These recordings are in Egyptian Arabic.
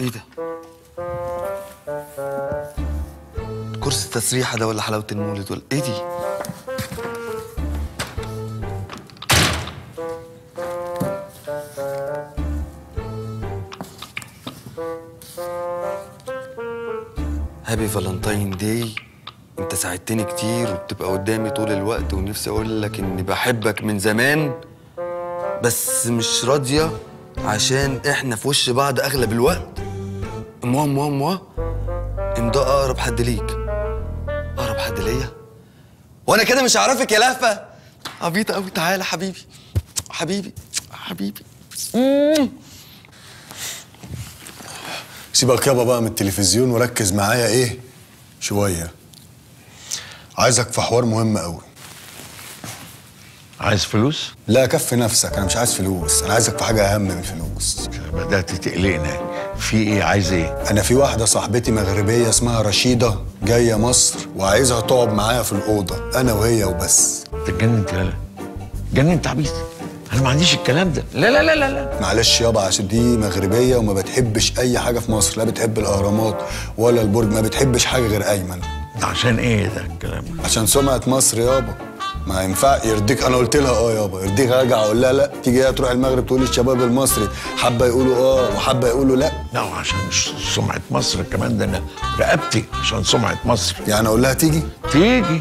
ايه ده؟ كرسي التسريحة ده ولا حلاوة المولد ولا ايه دي؟ هابي فالنتاين داي انت ساعدتني كتير وبتبقى قدامي طول الوقت ونفسي اقول لك اني بحبك من زمان بس مش راضية عشان احنا في وش بعض اغلب الوقت موا موا موا امضاء اقرب حد ليك اقرب حد ليا وانا كده مش هعرفك يا لهفه عبيطه قوي تعالى حبيبي حبيبي حبيبي سيبك يابا بقى من التلفزيون وركز معايا ايه شويه عايزك في حوار مهم قوي عايز فلوس؟ لا كفي نفسك انا مش عايز فلوس انا عايزك في حاجه اهم من الفلوس بدأت تقلقنا في ايه عايز ايه؟ انا في واحده صاحبتي مغربيه اسمها رشيده جايه مصر وعايزها تقعد معايا في الاوضه انا وهي وبس انت اتجننت يالا اتجننت عبيط انا ما عنديش الكلام ده لا لا لا لا لا معلش يابا عشان دي مغربيه وما بتحبش اي حاجه في مصر لا بتحب الاهرامات ولا البرج ما بتحبش حاجه غير ايمن ده عشان ايه ده الكلام ده؟ عشان سمعه مصر يابا ما ينفع يرضيك انا قلت لها اه يابا يرضيك ارجع اقول لها لا تيجي هي تروح المغرب تقول الشباب المصري حبه يقولوا اه وحبه يقولوا لا لا عشان سمعة مصر كمان ده انا رقبتي عشان سمعة مصر يعني اقول لها تيجي تيجي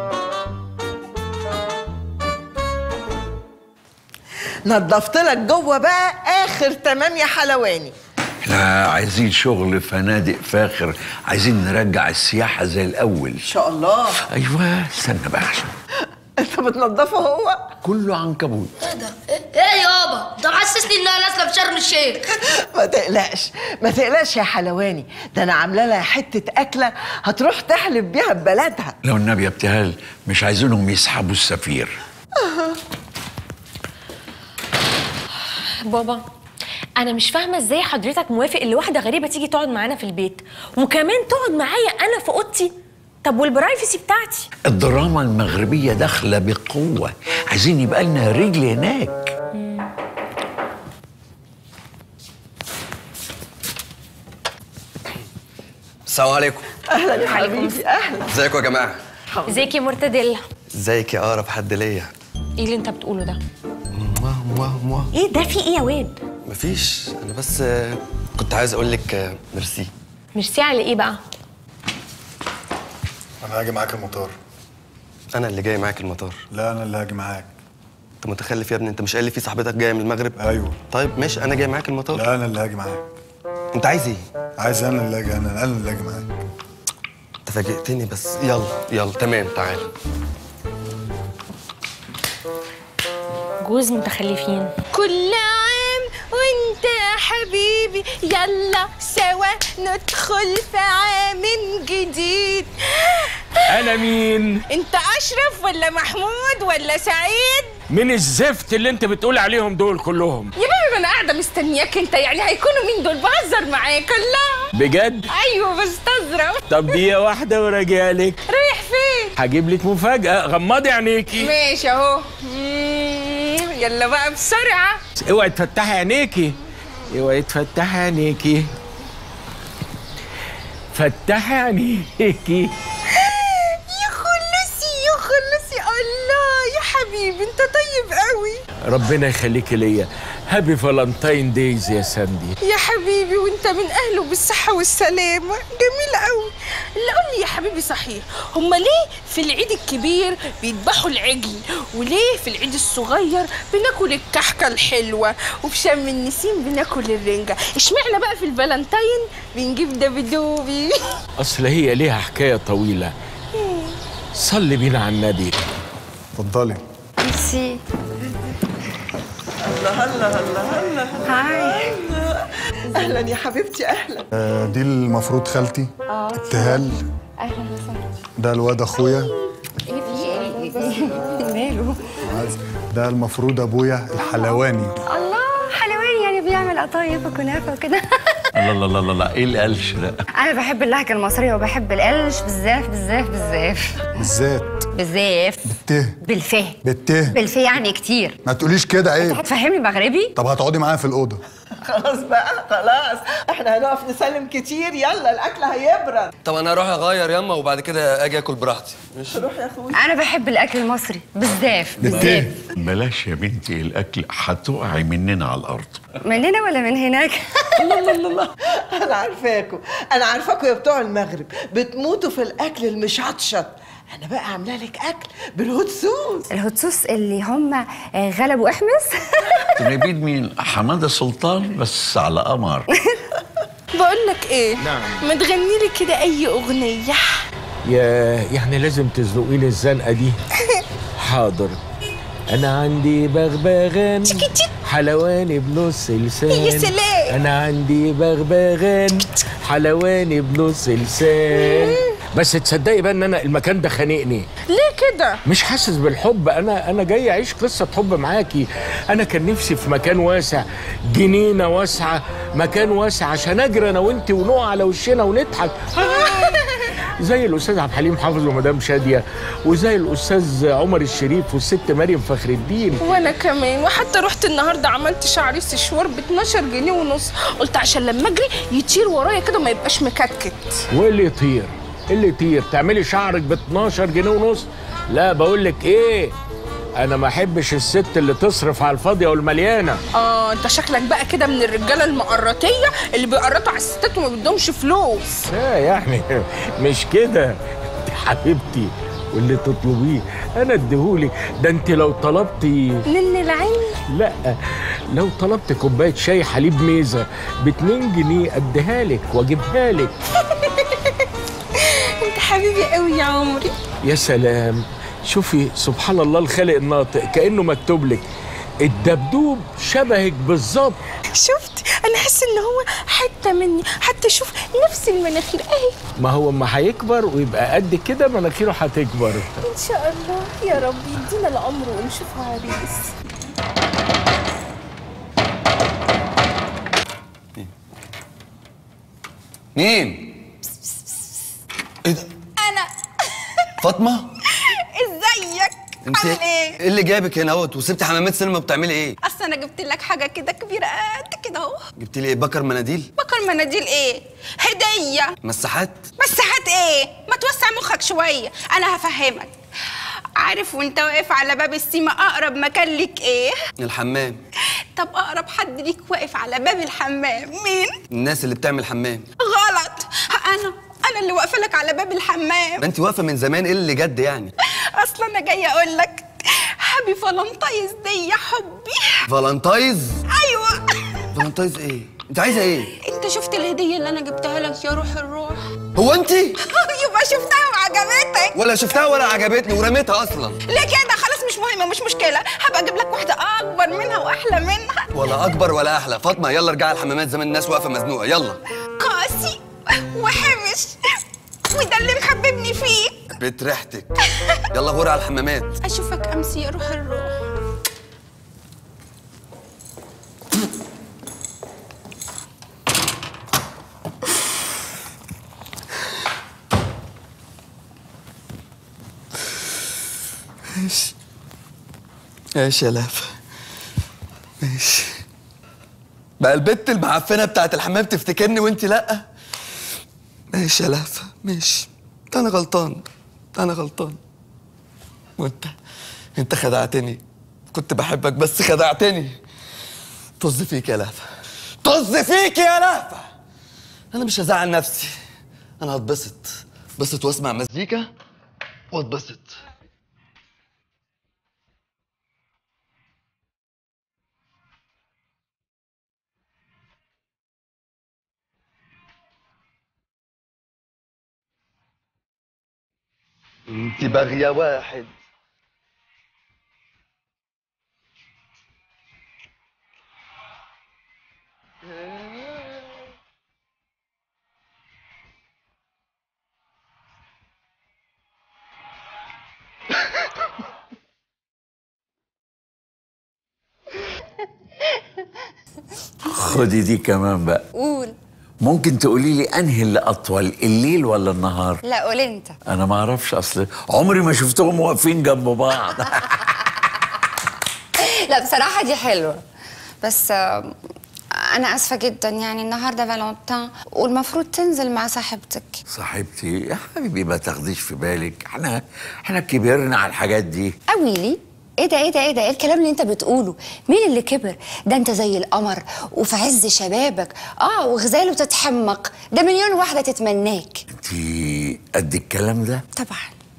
نضفت لك جوه بقى اخر تمام يا حلواني احنا عايزين شغل فنادق فاخر عايزين نرجع السياحة زي الأول ان شاء الله أيوة استنى بقى عشان انت بتنضفه هو كله عنكبوت ايه ده؟ ايه إيه يابا؟ ده محسسني انها نازله في شرم الشيخ ما تقلقش ما تقلقش يا حلواني ده انا عامله لها حته اكله هتروح تحلب بيها ببلدها لو النبي يا ابتهال مش عايزينهم يسحبوا السفير بابا انا مش فاهمه ازاي حضرتك موافق ان واحده غريبه تيجي تقعد معانا في البيت وكمان تقعد معايا انا في اوضتي طب والبرايفسي بتاعتي الدراما المغربية داخلة بقوة عايزين يبقى لنا رجل هناك السلام عليكم اهلا يا حبيبي اهلا ازيكم يا جماعه ازيك يا مرتديلا ازيك يا اقرب حد ليا ايه اللي انت بتقوله ده موا موا موا ايه ده في ايه يا واد مفيش انا بس آه، كنت عايز اقول لك آه، ميرسي ميرسي على ايه بقى انا هاجي معاك المطار انا اللي جاي معاك المطار لا انا اللي هاجي معاك انت متخلف يا ابني انت مش قايل لي في صاحبتك جايه من المغرب ايوه طيب ماشي انا جاي معاك المطار لا انا اللي هاجي معاك انت عايز ايه عايز انا اللي اجي انا انا اللي اجي معاك انت فاجئتني بس يلا يلا تمام تعال جوز متخلفين كل عام وانت يا حبيبي يلا سوا ندخل في عام جديد انا مين انت اشرف ولا محمود ولا سعيد من الزفت اللي انت بتقول عليهم دول كلهم يا بابا ما انا قاعده مستنياك انت يعني هيكونوا مين دول بهزر معاك الله بجد ايوه بستظرف طب دقيقه واحده وراجعلك رايح فين هجيب لك مفاجاه غمضي عينيكي ماشي اهو مم، يلا بقى بسرعه اوعي تفتحي عينيكي اوعي تفتحي عينيكي فتحي عينيكي يا خلصي يا خلصي الله يا حبيبي انت طيب قوي ربنا يخليكي ليا هابي فالنتاين دايز يا ساندي يا حبيبي وانت من اهله بالصحة والسلامة جميل قوي لا قول لي يا حبيبي صحيح هما ليه في العيد الكبير بيذبحوا العجل وليه في العيد الصغير بناكل الكحكة الحلوة وفي شم النسيم بناكل الرنجة اشمعنى بقى في الفالنتاين بنجيب دبدوبي اصل هي ليها حكايه طويله صلي بينا على النبي اتفضلي ميرسي الله الله الله الله هاي اهلا يا حبيبتي اهلا آه، دي المفروض خالتي ابتهال اهلا وسهلا ده الواد اخويا ايه في ايه ماله عايز- ده المفروض ابويا الحلواني الله حلواني يعني بيعمل قطايف وكنافه وكده الله الله الله الله ايه القلش ده انا بحب اللهجه المصريه وبحب القلش بالزاف بالزاف بالزاف بالذات بالزاف بالته بالفه بالته بالفه يعني كتير ما تقوليش كده عيب هتفهمني مغربي طب هتقعدي معايا في الاوضه خلاص بقى خلاص احنا هنقف نسلم كتير يلا الاكل هيبرد طب انا اروح اغير ياما وبعد كده اجي اكل براحتي ماشي روح يا اخوي انا بحب الاكل المصري بالذات بالذات بلاش يا بنتي الاكل هتقعي مننا على الارض مننا ولا من هناك الله الله الله الله انا عارفاكم انا عارفاكم يا بتوع المغرب بتموتوا في الاكل المشطشط انا بقى عامله لك اكل بالهوت صوص الهوتسوس اللي هم آه، غلبوا احمس تجيبين مين حماده سلطان بس على قمر بقول لك ايه نعم. ما تغني لي كده اي اغنيه يا يعني لازم تزنقي لي الزنقه دي حاضر انا عندي بغبغان حلواني بنص لسان يا سلام. انا عندي بغبغان حلواني بنص لسان بس تصدقي بقى ان انا المكان ده خانقني ليه كده مش حاسس بالحب انا انا جاي اعيش قصه حب معاكي انا كان نفسي في مكان واسع جنينه واسعه مكان واسع عشان اجري انا وانت ونقع على وشنا ونضحك زي الاستاذ عبد الحليم حافظ ومدام شاديه وزي الاستاذ عمر الشريف والست مريم فخر الدين وانا كمان وحتى رحت النهارده عملت شعري سشوار ب 12 جنيه ونص قلت عشان لما اجري يطير ورايا كده ما يبقاش مكتكت واللي يطير اللي يطير تعملي شعرك ب 12 جنيه ونص لا بقول لك ايه انا ما احبش الست اللي تصرف على الفاضيه والمليانه اه انت شكلك بقى كده من الرجاله المقرطيه اللي بيقرطوا على الستات وما بدهمش فلوس لا يعني مش كده انت حبيبتي واللي تطلبيه انا اديهولك ده انت لو طلبتي نن العين لا لو طلبت كوبايه شاي حليب ميزه ب 2 جنيه اديها لك واجيبها لك انت حبيبي قوي يا عمري يا سلام شوفي سبحان الله الخالق الناطق كانه مكتوب لك الدبدوب شبهك بالظبط شفت انا حاسه ان هو حته مني حتى شوف نفس المناخير اهي ما هو اما هيكبر ويبقى قد كده مناخيره هتكبر ان شاء الله يا رب يدينا العمر ونشوف عريس مين ايه ده انا فاطمه ازيك انت عامل ايه ايه اللي جابك هنا اهوت وسبت حمامات سينما بتعملي ايه اصل انا جبت لك حاجه كده كبيره قد كده اهو جبت لي ايه بكر مناديل بكر مناديل ايه هديه مساحات مساحات ايه ما توسع مخك شويه انا هفهمك عارف وانت واقف على باب السيما اقرب مكان ليك ايه الحمام طب اقرب حد ليك واقف على باب الحمام مين الناس اللي بتعمل حمام غلط انا انا اللي واقفه لك على باب الحمام ما انت واقفه من زمان ايه اللي جد يعني اصلا انا جايه اقول لك هابي فالنتايز دي يا حبي فالنتايز ايوه فالنتايز ايه انت عايزه ايه انت شفت الهديه اللي انا جبتها لك يا روح الروح هو انت يبقى شفتها وعجبتك ولا شفتها ولا عجبتني ورميتها اصلا ليه كده خلاص مش مهمه مش مشكله هبقى اجيب لك واحده اكبر منها واحلى منها ولا اكبر ولا احلى فاطمه يلا ارجعي الحمامات زمان الناس واقفه مزنوقه يلا قاسي وحمش وده اللي محببني فيك بيت ريحتك يلا غوري على الحمامات اشوفك امسي يا روح الروح ماشي ماشي يا لافة ماشي بقى البت المعفنة بتاعت الحمام تفتكرني وانت لأ ماشي يا لافة ماشي أنا غلطان أنا غلطان وانت انت خدعتني كنت بحبك بس خدعتني طز فيك يا لافة طز فيك يا لافة أنا مش هزعل نفسي أنا هتبسط بسط واسمع مزيكا واتبسط انت باغية واحد خدي دي كمان بقى قول ممكن تقولي لي انهي اللي اطول الليل ولا النهار لا قول انت انا ما اعرفش اصل عمري ما شفتهم واقفين جنب بعض لا بصراحه دي حلوه بس آه، انا اسفه جدا يعني النهارده فالنتين والمفروض تنزل مع صاحبتك صاحبتي يا حبيبي ما تاخديش في بالك احنا احنا كبرنا على الحاجات دي قوي لي ايه ده ايه ده ايه ده ايه الكلام اللي انت بتقوله مين اللي كبر ده انت زي القمر وفي عز شبابك اه وغزاله بتتحمق ده مليون واحده تتمناك انت قد الكلام ده طبعا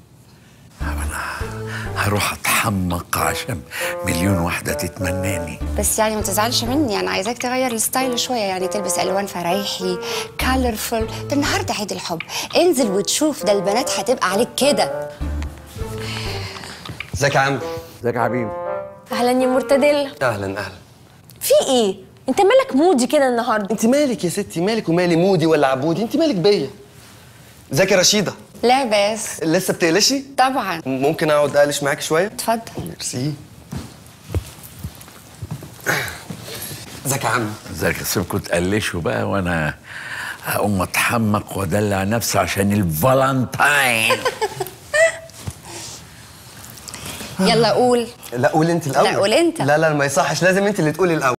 هروح اتحمق عشان مليون واحده تتمناني بس يعني ما تزعلش مني انا عايزاك تغير الستايل شويه يعني تلبس الوان فرايحي كالرفul ده النهارده عيد الحب انزل وتشوف ده البنات هتبقى عليك كده ازيك يا عم ازيك يا حبيبي اهلا يا مرتديلا اهلا اهلا في ايه انت مالك مودي كده النهارده انت مالك يا ستي مالك ومالي مودي ولا عبودي انت مالك بيا ازيك يا رشيده لا بس لسه بتقلشي طبعا ممكن اقعد اقلش معاك شويه اتفضل ميرسي ازيك يا عم ازيك يا سيبكوا تقلشوا بقى وانا هقوم اتحمق وادلع نفسي عشان الفالنتاين يلا قول لا قول انت الاول لا، قول انت. لا لا ما يصحش لازم انت اللي تقولي الاول